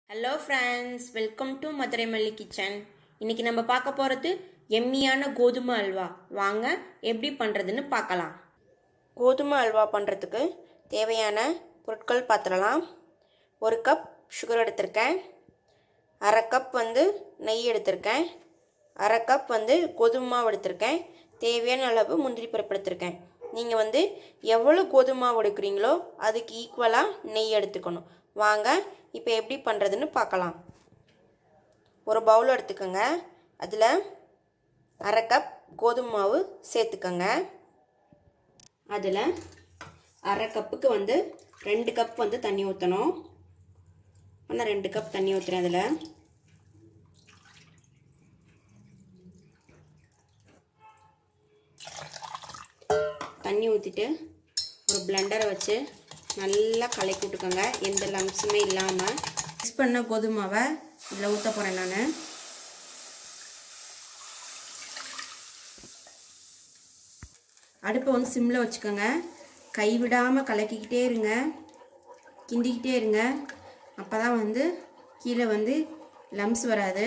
hello friends welcome to Madurai Malli kitchen இன்னைக்கு நம்ம பார்க்க போகிறது எம்மியான கோதுமை அல்வா வாங்க எப்படி பண்ணுறதுன்னு பார்க்கலாம் கோதுமை அல்வா பண்ணுறதுக்கு தேவையான பொருட்கள் பார்த்துடலாம் ஒரு கப் சுகர் எடுத்திருக்கேன் அரை கப் வந்து நெய் எடுத்திருக்கேன் அரை கப் வந்து கோதுமை மாவு எடுத்திருக்கேன் தேவையான அளவு முந்திரி பருப்பு எடுத்திருக்கேன் நீங்கள் வந்து எவ்வளோ கோதுமை மாவு எடுக்கிறீங்களோ அதுக்கு ஈக்குவலாக நெய் எடுத்துக்கணும் வாங்க இப்போ எப்படி பண்ணுறதுன்னு பார்க்கலாம் ஒரு பவுல் எடுத்துக்கோங்க அதில் அரை கப் கோதுமை மாவு சேர்த்துக்கோங்க அதில் அரை கப்புக்கு வந்து ரெண்டு கப் வந்து தண்ணி ஊற்றணும் ஆனால் ரெண்டு கப் தண்ணி ஊற்றுறேன் அதில் தண்ணி ஊற்றிட்டு ஒரு பிளெண்டரை வச்சு நல்லா கலக்கி விட்டுக்கோங்க எந்த லம்ஸுமே இல்லாமல் மிக்ஸ் பண்ண கோதுமாவை இதில் ஊற்ற போகிறேன் நான் அடுப்பை வந்து சிம்மில் வச்சுக்கோங்க கைவிடாமல் கலக்கிக்கிட்டே இருங்க கிண்டிக்கிட்டே இருங்க அப்போ தான் வந்து கீழே வந்து லம்ஸ் வராது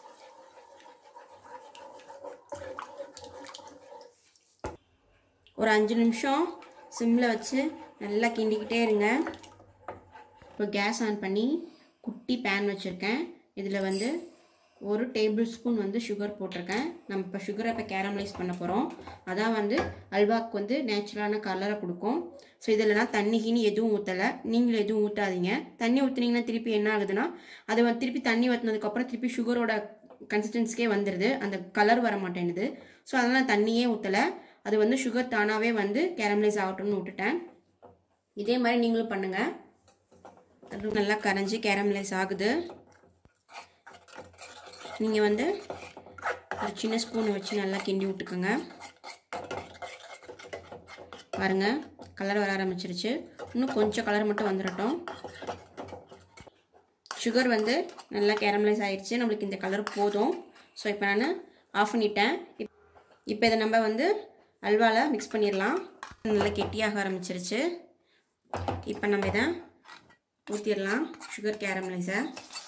ஒரு அஞ்சு நிமிஷம் சிம்மில் வச்சு நல்லா கிண்டிக்கிட்டே இருங்க இப்போ கேஸ் ஆன் பண்ணி குட்டி பேன் வச்சுருக்கேன் இதில் வந்து ஒரு டேபிள் ஸ்பூன் வந்து சுகர் போட்டிருக்கேன் நம்ம இப்போ சுகரை இப்போ கேரமலைஸ் பண்ண போகிறோம் அதான் வந்து அல்வாக்கு வந்து நேச்சுரலான கலரை கொடுக்கும் ஸோ இதில் நான் தண்ணி கீனி எதுவும் ஊற்றலை நீங்களும் எதுவும் ஊற்றாதீங்க தண்ணி ஊற்றுனீங்கன்னா திருப்பி என்ன ஆகுதுன்னா அது வந்து திருப்பி தண்ணி ஊற்றினதுக்கப்புறம் திருப்பி சுகரோட கன்சிஸ்டன்ஸ்க்கே வந்துடுது அந்த கலர் வர மாட்டேங்குது ஸோ அதனால் தண்ணியே ஊற்றலை அது வந்து சுகர் தானாகவே வந்து கேரமலைஸ் ஆகட்டும்னு விட்டுட்டேன் இதே மாதிரி நீங்களும் பண்ணுங்கள் அது நல்லா கரைஞ்சி கேரமலைஸ் ஆகுது நீங்கள் வந்து ஒரு சின்ன ஸ்பூன் வச்சு நல்லா கிண்டி விட்டுக்கோங்க பாருங்கள் கலர் வர ஆரம்பிச்சிருச்சு இன்னும் கொஞ்சம் கலர் மட்டும் வந்துடட்டும் சுகர் வந்து நல்லா கேரமலைஸ் ஆயிடுச்சு நம்மளுக்கு இந்த கலர் போதும் ஸோ இப்போ நான் ஆஃப் பண்ணிட்டேன் இப்போ இதை நம்ம வந்து அல்வாவில் மிக்ஸ் பண்ணிடலாம் நல்லா கெட்டியாக ஆரம்பிச்சிருச்சு இப்போ நம்ம இதை ஊற்றிடலாம் சுகர் கேரமலைஸை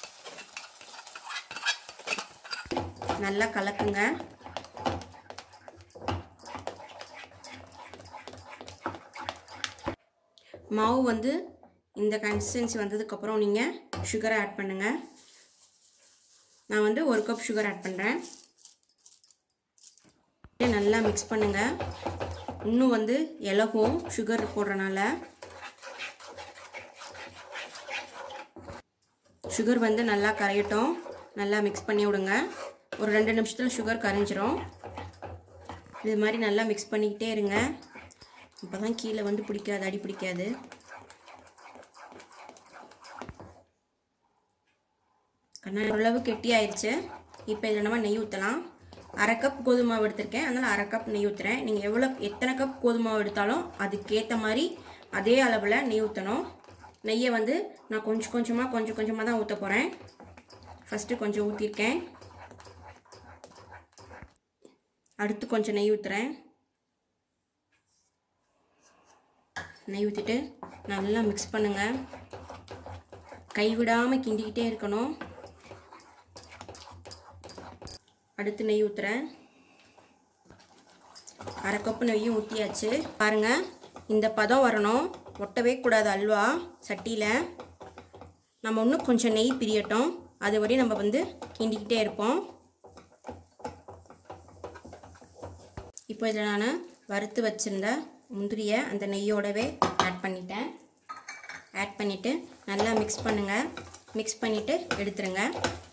நல்லா கலக்குங்க மாவு வந்து இந்த கன்சிஸ்டன்சி வந்ததுக்கப்புறம் நீங்கள் சுகரை ஆட் பண்ணுங்கள் நான் வந்து ஒரு கப் சுகர் ஆட் பண்ணுறேன் நல்லா மிக்ஸ் பண்ணுங்கள் இன்னும் வந்து இலகும் சுகர் போடுறனால சுகர் வந்து நல்லா கரையட்டும் நல்லா மிக்ஸ் பண்ணி விடுங்க ஒரு ரெண்டு நிமிஷத்தில் சுகர் கரைஞ்சிரும் இது மாதிரி நல்லா மிக்ஸ் பண்ணிக்கிட்டே இருங்க இப்போ தான் கீழே வந்து பிடிக்காது அடி பிடிக்காது கண்ணா ஓரளவு கெட்டி ஆயிடுச்சு இப்போ இதில் நம்ம நெய் ஊற்றலாம் அரை கப் கோதுமை மாவு எடுத்திருக்கேன் அதனால் அரை கப் நெய் ஊற்றுறேன் நீங்கள் எவ்வளோ எத்தனை கப் கோதுமை மாவு எடுத்தாலும் அதுக்கேற்ற மாதிரி அதே அளவில் நெய் ஊற்றணும் நெய்யை வந்து நான் கொஞ்சம் கொஞ்சமாக கொஞ்சம் கொஞ்சமாக தான் ஊற்ற போகிறேன் ஃபஸ்ட்டு கொஞ்சம் ஊற்றிருக்கேன் அடுத்து கொஞ்சம் நெய் ஊற்றுறேன் நெய் ஊற்றிட்டு நல்லா மிக்ஸ் பண்ணுங்கள் கைவிடாமல் கிண்டிக்கிட்டே இருக்கணும் அடுத்து நெய் ஊற்றுறேன் அரை கப்பு நெய்யும் ஊற்றியாச்சு பாருங்கள் இந்த பதம் வரணும் ஒட்டவே கூடாது அல்வா சட்டியில் நம்ம இன்னும் கொஞ்சம் நெய் பிரியட்டும் அது வரையும் நம்ம வந்து கிண்டிக்கிட்டே இருப்போம் இப்போ இதில் நான் வறுத்து வச்சுருந்த முந்திரியை அந்த நெய்யோடவே ஆட் பண்ணிட்டேன் ஆட் பண்ணிவிட்டு நல்லா மிக்ஸ் பண்ணுங்கள் மிக்ஸ் பண்ணிவிட்டு எடுத்துருங்க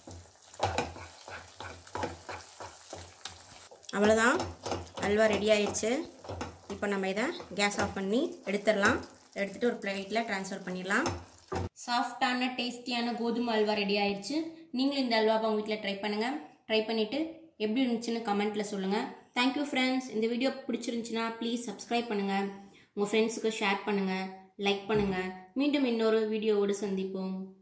அவ்வளோதான் அல்வா ரெடி ஆயிடுச்சு இப்போ நம்ம இதை கேஸ் ஆஃப் பண்ணி எடுத்துடலாம் எடுத்துகிட்டு ஒரு பிளேட்டில் ட்ரான்ஸ்ஃபர் பண்ணிடலாம் சாஃப்டான டேஸ்டியான கோதுமை அல்வா ரெடி ஆயிடுச்சு நீங்களும் இந்த அல்வாவை உங்கள் வீட்டில் ட்ரை பண்ணுங்கள் ட்ரை பண்ணிவிட்டு எப்படி இருந்துச்சுன்னு கமெண்ட்டில் சொல்லுங்கள் தேங்க்யூ ஃப்ரெண்ட்ஸ் இந்த வீடியோ பிடிச்சிருந்துச்சுன்னா ப்ளீஸ் சப்ஸ்கிரைப் பண்ணுங்கள் உங்கள் ஃப்ரெண்ட்ஸுக்கு ஷேர் பண்ணுங்கள் லைக் பண்ணுங்கள் மீண்டும் இன்னொரு வீடியோவோடு சந்திப்போம்